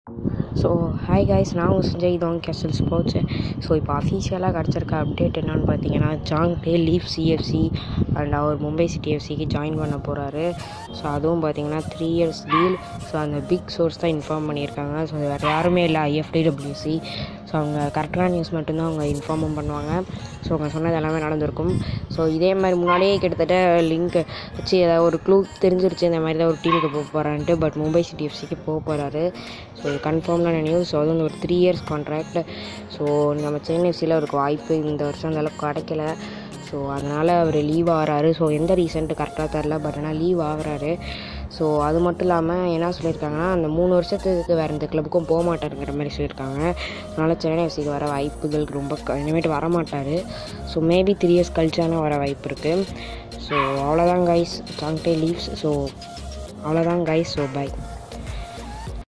so hi guys நான் உங்கள் சஞ்சய் தான் கேஸ்டல் ஸ்போர்ட்ஸ் ஸோ இப்போ அஃபீஷியலாக கிடச்சிருக்க அப்டேட் என்னன்னு பார்த்தீங்கன்னா Chhangte leave CFC and அவர் மும்பை சிட்டி எஃப்சிக்கு ஜாயின் பண்ண போகிறாரு ஸோ அதுவும் பார்த்தீங்கன்னா த்ரீ இயர்ஸ் டீல் ஸோ அந்த பிக் சோர்ஸ் தான் இன்ஃபார்ம் பண்ணியிருக்காங்க ஸோ வேறு யாருமே இல்லை ஐஎஃப்டிடபிள்யூசி ஸோ அவங்க கரெக்டான நியூஸ் மட்டும்தான் அவங்க இன்ஃபார்மும் பண்ணுவாங்க ஸோ அவங்க சொன்னது எல்லாமே நடந்திருக்கும் ஸோ இதே மாதிரி முன்னாடியே கிட்டத்தட்ட லிங்க் வச்சு ஏதாவது ஒரு க்ளூ தெரிஞ்சிருச்சு இந்த மாதிரி தான் ஒரு டீமுக்கு போக போகிறான்ட்டு பட் மும்பை சிட்டி எஃப்சிக்கு போக போகிறாரு ஸோ இது கன்ஃபார்ம்டான நியூஸ் ஸோ அது வந்து ஒரு த்ரீ இயர்ஸ் கான்ட்ராக்ட் ஸோ நம்ம சென்னை எஃப்சியில் அவருக்கு வாய்ப்பு இந்த வருஷம் அந்த அளவுக்கு கிடைக்கல ஸோ அதனால் அவர் லீவ் ஆகிறாரு ஸோ எந்த ரீசன்ட்டு கரெக்டாக தெரில பட் ஆனால் லீவ் ஆகுறாரு ஸோ அது மட்டும் இல்லாமல் என்ன சொல்லியிருக்காங்கன்னா அந்த மூணு வருஷத்துக்கு வேறு எந்த கிளப்புக்கும் போக மாட்டாருங்கிற மாதிரி சொல்லியிருக்காங்க அதனால் சென்னை எஃப்சிக்கு வர வாய்ப்புகள் ரொம்ப க- இனிமேட்டு வர மாட்டார் ஸோ மேபி த்ரீ இயர்ஸ் கழிச்சானா வர வாய்ப்பு இருக்குது ஸோ அவ்வளோதான் கைஸ் சாங்டே லீவ்ஸ் ஸோ அவ்வளோதான் கைஸ் ஸோ பை